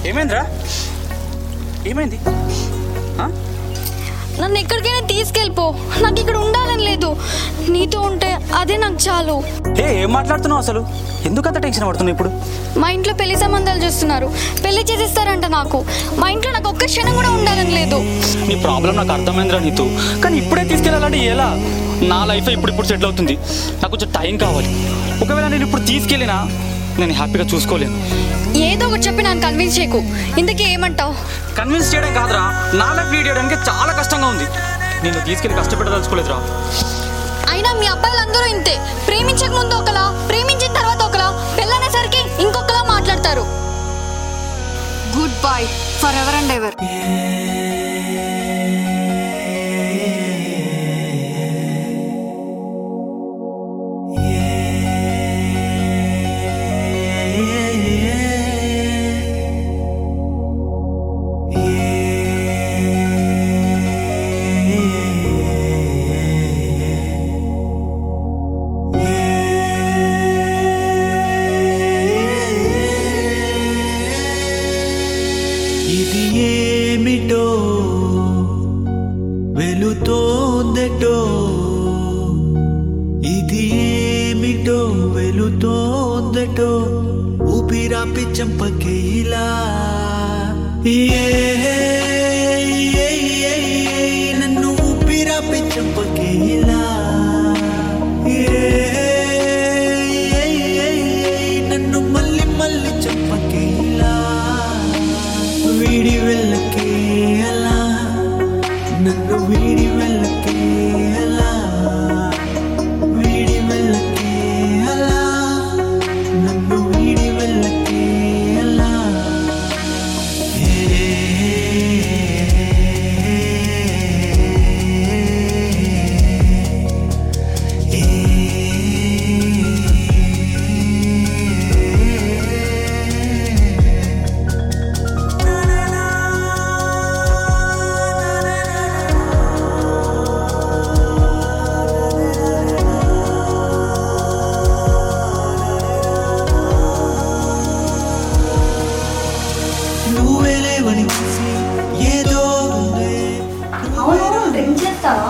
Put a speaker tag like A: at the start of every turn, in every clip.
A: ఏమైందిరా ఏమైంది ఆ?
B: నన్ను ఎక్కడికైనా తీసుకెళ్ళిపో నాకు ఇక్కడ ఉండాలని లేదు నీతో ఉంటే అదే నాకు చాలు
A: ఏ ఏం మాట్లాడుతున్నావు అసలు ఎందుకు అంత టెన్షన్ పడుతున్నావు ఇప్పుడు
B: మా ఇంట్లో పెళ్లి సంబంధాలు చూస్తున్నారు పెళ్లి చేసేస్తారంట నాకు మా ఇంట్లో నాకు ఒక్క క్షణం కూడా ఉండాలని లేదు
A: నీ ప్రాబ్లం నాకు అర్థమైందిరా నీతో కానీ ఇప్పుడే తీసుకెళ్ళాలంటే ఎలా నా లైఫ్ ఇప్పుడు ఇప్పుడు సెటిల్ అవుతుంది నాకు కొంచెం టైం కావాలి ఒకవేళ నేను ఇప్పుడు తీసుకెళ్ళినా నేను హ్యాపీగా చూసుకోలేను
B: ఏదో ఒకటి చెప్పి నన్ను కన్విన్స్ చేయకు ఇంతకీ ఏమంటావు
A: కన్విన్స్ చేయడం కాదురా నా లైఫ్ లీడ్ చేయడానికి చాలా కష్టంగా ఉంది నేను తీసుకెళ్ళి కష్టపెట్టదలుచుకోలేదురా
B: అయినా మీ అబ్బాయిలందరూ ఇంతే ప్రేమించక ముందు ఒకలా ప్రేమించిన తర్వాత ఒకలా పెళ్ళనేసరికి ఇంకొకలా మాట్లాడతారు goodbye forever and ever
C: ఇది ఏమిటో వెలుతోందటో ఇది ఏమిటో వెలుతోందటో ఊపిరాపి చంపకే ఇలా ఏ, ఏ, ఏ, ఏ, నన్ను ఊపిరాపి చంపకే ఇలా ఏ, ఏ, ఏ, నన్ను మళ్ళీ మళ్ళీ చంపకే ఇలా వీడి వెళ్ళకే అలా నన్ను వీడి వెళ్ళకే అలా వీడి వెళ్ళకే అలా నన్ను వీడి వెళ్ళకే అలా నువ్వే లేవని తెలిసి ఏదో ఉందే
B: అవును డ్రింక్ చేస్తావా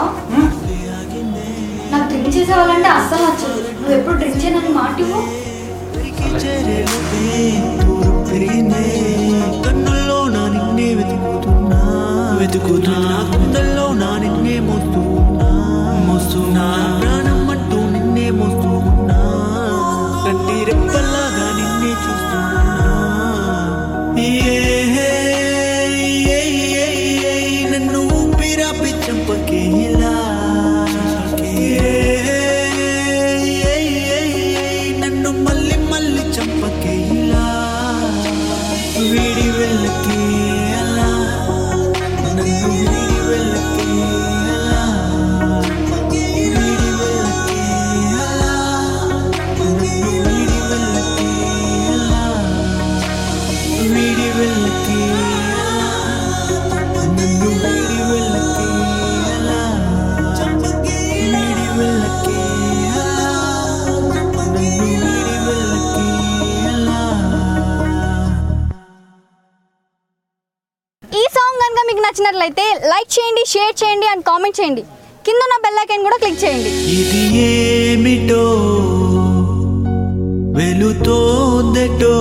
B: నాకు డ్రింక్ చేసే వాళ్ళంటే అస్సలు నచ్చదు నువ్వు ఎప్పుడు డ్రింక్ చేయనని మాట ఇవ్వు
C: చేరేలోపే దూరం పెరిగిందే కన్నుల్లో నా నిన్నే వెతుకుతున్నా వెతుకుతున్నా గుండెల్లో నా నిన్నే మోస్తున్నా మోస్తున్నా ప్రాణం అంటూ నిన్నే మోస్తున్నా కంటి రెప్పల్లాగా నిన్నే చూస్తున్నా ఏ, ఏ, ఏ, ఏ, నన్ను ఊపిరాపి చంపకే ఇలా ఏ, ఏ, ఏ, నన్ను మళ్ళీ మళ్ళీ చంపకే ఇలా వీడి వెళ్ళకే అలా నన్ను వీడి వెళ్ళకే అలా వీడి వెళ్ళకే అలా నన్ను వీడి వెళ్ళకే అలా వీడి వెళ్ళకే అలా నన్ను వీడి వెళ్ళకే అలా వీడి వెళ్ళకే అలా నన్ను వీడి వెళ్ళకే అలా
B: ఈ సాంగ్ కనుక మీకు నచ్చినట్లయితే లైక్ చేయండి షేర్ చేయండి అండ్ కామెంట్ చేయండి కింద ఉన్న బెల్ ఐకాన్ కూడా క్లిక్ చేయండి
C: ఇది ఏమిటో వెలుతోందటో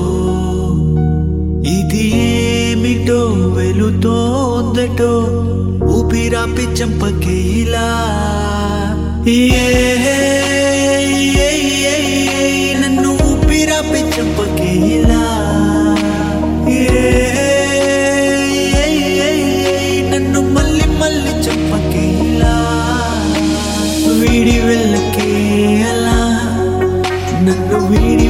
C: ఇది ఏమిటో వెలుతోందటో ఊపిరాపి చంపకే ఇలా ఏ, ఏ, ఏ, నన్ను ఊపిరాపి చంపకే ఇలా ఏ, ఏ, ఏ, నన్ను మళ్ళీ మళ్ళీ చంపకే ఇలా వీడి వెళ్ళకే అలా నన్ను వీడి